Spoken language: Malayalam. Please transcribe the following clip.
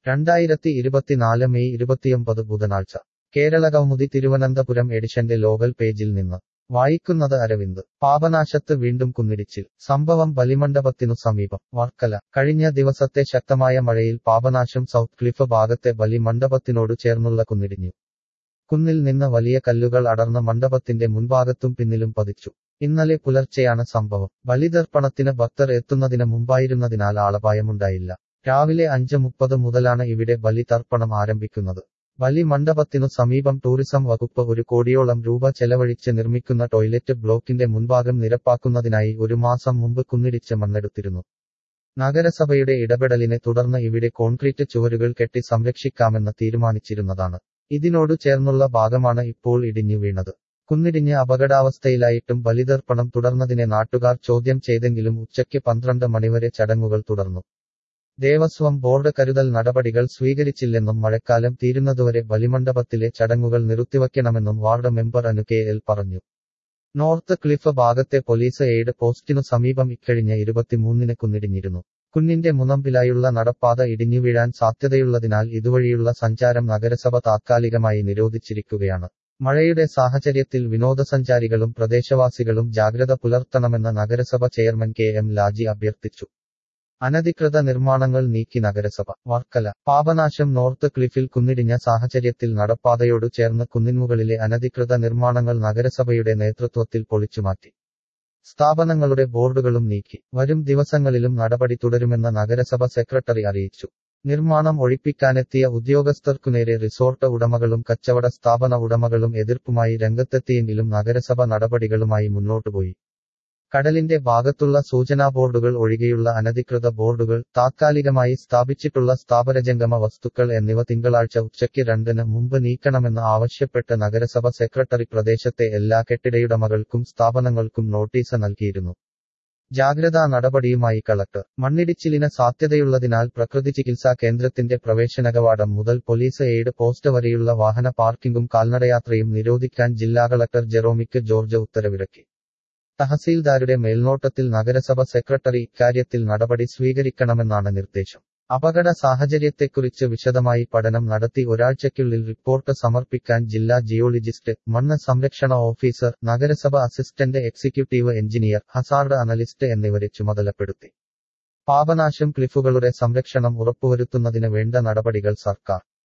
രണ്ടായിരത്തി ഇരുപത്തിനാല് മെയ് ഇരുപത്തിയൊമ്പത് ബുധനാഴ്ച കേരളകൗമുദി തിരുവനന്തപുരം എഡിഷന്റെ ലോകൽ പേജിൽ നിന്ന് വായിക്കുന്നത് അരവിന്ദ് പാപനാശത്ത് വീണ്ടും കുന്നിടിച്ചിൽ സംഭവം ബലിമണ്ഡപത്തിനു സമീപം വർക്കല കഴിഞ്ഞ ദിവസത്തെ ശക്തമായ മഴയിൽ പാപനാശം സൗത്ത് ക്ലിഫ് ഭാഗത്തെ ബലിമണ്ഡപത്തിനോട് ചേർന്നുള്ള കുന്നിടിഞ്ഞു കുന്നിൽ നിന്ന് വലിയ കല്ലുകൾ അടർന്ന മണ്ഡപത്തിന്റെ മുൻഭാഗത്തും പിന്നിലും പതിച്ചു ഇന്നലെ പുലർച്ചെയാണ് സംഭവം ബലിതർപ്പണത്തിന് ഭക്തർ എത്തുന്നതിന് മുമ്പായിരുന്നതിനാൽ ആളപായമുണ്ടായില്ല രാവിലെ അഞ്ച് മുപ്പത് മുതലാണ് ഇവിടെ ബലി തർപ്പണം ആരംഭിക്കുന്നത് ബലി മണ്ഡപത്തിനു സമീപം ടൂറിസം വകുപ്പ് ഒരു കോടിയോളം രൂപ ചെലവഴിച്ച് നിർമ്മിക്കുന്ന ടോയ്ലറ്റ് ബ്ലോക്കിന്റെ മുൻഭാഗം നിരപ്പാക്കുന്നതിനായി ഒരു മാസം മുമ്പ് കുന്നിടിച്ച് മണ്ണെടുത്തിരുന്നു നഗരസഭയുടെ ഇടപെടലിനെ തുടർന്ന് ഇവിടെ കോൺക്രീറ്റ് ചുവരുകൾ കെട്ടി സംരക്ഷിക്കാമെന്ന് തീരുമാനിച്ചിരുന്നതാണ് ഇതിനോട് ചേർന്നുള്ള ഭാഗമാണ് ഇപ്പോൾ ഇടിഞ്ഞു വീണത് കുന്നിടിഞ്ഞ് അപകടാവസ്ഥയിലായിട്ടും ബലിതർപ്പണം തുടർന്നതിനെ നാട്ടുകാർ ചോദ്യം ചെയ്തെങ്കിലും ഉച്ചയ്ക്ക് പന്ത്രണ്ട് മണിവരെ ചടങ്ങുകൾ തുടർന്നു ദേവസ്വം ബോർഡ് കരുതൽ നടപടികൾ സ്വീകരിച്ചില്ലെന്നും മഴക്കാലം തീരുന്നതുവരെ ബലിമണ്ഡപത്തിലെ ചടങ്ങുകൾ നിർത്തിവയ്ക്കണമെന്നും ward member Anu K L പറഞ്ഞു നോർത്ത് ക്ലിഫ് ഭാഗത്തെ പോലീസ് എയ്ഡ് പോസ്റ്റിനു സമീപം ഇക്കഴിഞ്ഞ ഇരുപത്തിമൂന്നിന് കുന്നിടിഞ്ഞിരുന്നു കുന്നിന്റെ മുനമ്പിലായുള്ള നടപ്പാത ഇടിഞ്ഞു വീഴാൻ സാധ്യതയുള്ളതിനാൽ ഇതുവഴിയുള്ള സഞ്ചാരം നഗരസഭ താത്കാലികമായി നിരോധിച്ചിരിക്കുകയാണ് മഴയുടെ സാഹചര്യത്തിൽ വിനോദസഞ്ചാരികളും പ്രദേശവാസികളും ജാഗ്രത പുലർത്തണമെന്ന് നഗരസഭ ചെയർമാൻ കെ എം ലാജി അഭ്യർത്ഥിച്ചു അനധികൃത നിർമ്മാണങ്ങൾ നീക്കി നഗരസഭ വർക്കല പാപനാശം നോർത്ത് ക്ലിഫിൽ കുന്നിടിഞ്ഞ സാഹചര്യത്തിൽ നടപ്പാതയോട് ചേർന്ന് കുന്നിൻമുകളിലെ അനധികൃത നിർമ്മാണങ്ങൾ നഗരസഭയുടെ നേതൃത്വത്തിൽ പൊളിച്ചുമാറ്റി സ്ഥാപനങ്ങളുടെ ബോർഡുകളും നീക്കി വരും ദിവസങ്ങളിലും നടപടി തുടരുമെന്ന് നഗരസഭ സെക്രട്ടറി അറിയിച്ചു നിർമ്മാണം ഒഴിപ്പിക്കാനെത്തിയ ഉദ്യോഗസ്ഥർക്കുനേരെ റിസോർട്ട് ഉടമകളും കച്ചവട സ്ഥാപന ഉടമകളും എതിർപ്പുമായി രംഗത്തെത്തിയെങ്കിലും നഗരസഭ നടപടികളുമായി മുന്നോട്ടുപോയി കടലിന്റെ ഭാഗത്തുള്ള സൂചനാ ബോർഡുകൾ ഒഴികെയുള്ള അനധികൃത ബോർഡുകൾ താത്കാലികമായി സ്ഥാപിച്ചിട്ടുള്ള സ്ഥാപനജംഗമ വസ്തുക്കൾ എന്നിവ തിങ്കളാഴ്ച ഉച്ചയ്ക്ക് രണ്ടിന് മുമ്പ് നീക്കണമെന്ന് ആവശ്യപ്പെട്ട് നഗരസഭ സെക്രട്ടറി പ്രദേശത്തെ എല്ലാ കെട്ടിടയുടമകൾക്കും സ്ഥാപനങ്ങൾക്കും നോട്ടീസ് നൽകിയിരുന്നു ജാഗ്രതാ നടപടിയുമായി കളക്ടർ മണ്ണിടിച്ചിലിന് സാധ്യതയുള്ളതിനാൽ പ്രകൃതി ചികിത്സാ കേന്ദ്രത്തിന്റെ പ്രവേശനകവാടം മുതൽ പോലീസ് എയ്ഡ് പോസ്റ്റ് വരെയുള്ള വാഹന പാർക്കിംഗും കാൽനടയാത്രയും നിരോധിക്കാൻ ജില്ലാ കളക്ടർ ജെറോമിക്ക് ജോർജ് ഉത്തരവിറക്കി തഹസീൽദാരുടെ മേൽനോട്ടത്തിൽ നഗരസഭ സെക്രട്ടറി ഇക്കാര്യത്തിൽ നടപടി സ്വീകരിക്കണമെന്നാണ് നിർദ്ദേശം അപകട സാഹചര്യത്തെക്കുറിച്ച് വിശദമായി പഠനം നടത്തി ഒരാഴ്ചയ്ക്കുള്ളിൽ റിപ്പോർട്ട് സമർപ്പിക്കാൻ ജില്ലാ ജിയോളജിസ്റ്റ് മണ്ണ് സംരക്ഷണ ഓഫീസർ നഗരസഭ assistant executive engineer hazard analyst എന്നിവരെ ചുമതലപ്പെടുത്തി പാപനാശം ക്ലിഫുകളുടെ സംരക്ഷണം ഉറപ്പുവരുത്തുന്നതിന് വേണ്ട നടപടികൾ സർക്കാർ